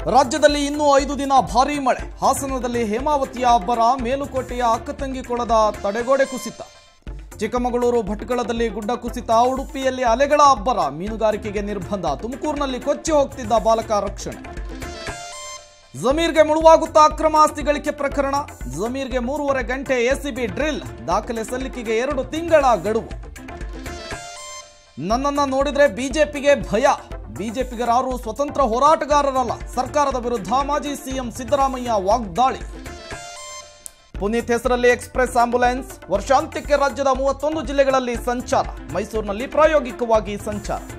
ರಾಜ್ಯದಲ್ಲಿ ಇನ್ನೂ ಐದು ದಿನ ಭಾರೀ ಮಳೆ ಹಾಸನದಲ್ಲಿ ಹೇಮಾವತಿಯ ಅಬ್ಬರ ಮೇಲುಕೋಟೆಯ ಅಕ್ಕತಂಗಿ ಕೊಳದ ತಡೆಗೋಡೆ ಕುಸಿತ ಚಿಕ್ಕಮಗಳೂರು ಭಟ್ಕಳದಲ್ಲಿ ಗುಡ್ಡ ಕುಸಿತ ಉಡುಪಿಯಲ್ಲಿ ಅಲೆಗಳ ಅಬ್ಬರ ಮೀನುಗಾರಿಕೆಗೆ ನಿರ್ಬಂಧ ತುಮಕೂರಿನಲ್ಲಿ ಕೊಚ್ಚಿ ಹೋಗ್ತಿದ್ದ ಬಾಲಕ ರಕ್ಷಣೆ ಜಮೀರ್ಗೆ ಮುಳುವಾಗುತ್ತಾ ಅಕ್ರಮ ಆಸ್ತಿ ಗಳಿಕೆ ಪ್ರಕರಣ ಜಮೀರ್ಗೆ ಮೂರುವರೆ ಗಂಟೆ ಎಸಿಬಿ ಡ್ರಿಲ್ ದಾಖಲೆ ಸಲ್ಲಿಕೆಗೆ ಎರಡು ತಿಂಗಳ ಗಡುವು ನನ್ನನ್ನ ನೋಡಿದ್ರೆ ಬಿಜೆಪಿಗೆ ಭಯ ಬಿಜೆಪಿಗರಾರು ಸ್ವತಂತ್ರ ಹೋರಾಟಗಾರರಲ್ಲ ಸರ್ಕಾರದ ವಿರುದ್ಧ ಮಾಜಿ ಸಿಎಂ ಸಿದ್ದರಾಮಯ್ಯ ವಾಗ್ದಾಳಿ ಪುನೀತ್ ಹೆಸರಲ್ಲಿ ಎಕ್ಸ್ಪ್ರೆಸ್ ಆಂಬ್ಯುಲೆನ್ಸ್ ವರ್ಷಾಂತ್ಯಕ್ಕೆ ರಾಜ್ಯದ ಮೂವತ್ತೊಂದು ಜಿಲ್ಲೆಗಳಲ್ಲಿ ಸಂಚಾರ ಮೈಸೂರಿನಲ್ಲಿ ಪ್ರಾಯೋಗಿಕವಾಗಿ ಸಂಚಾರ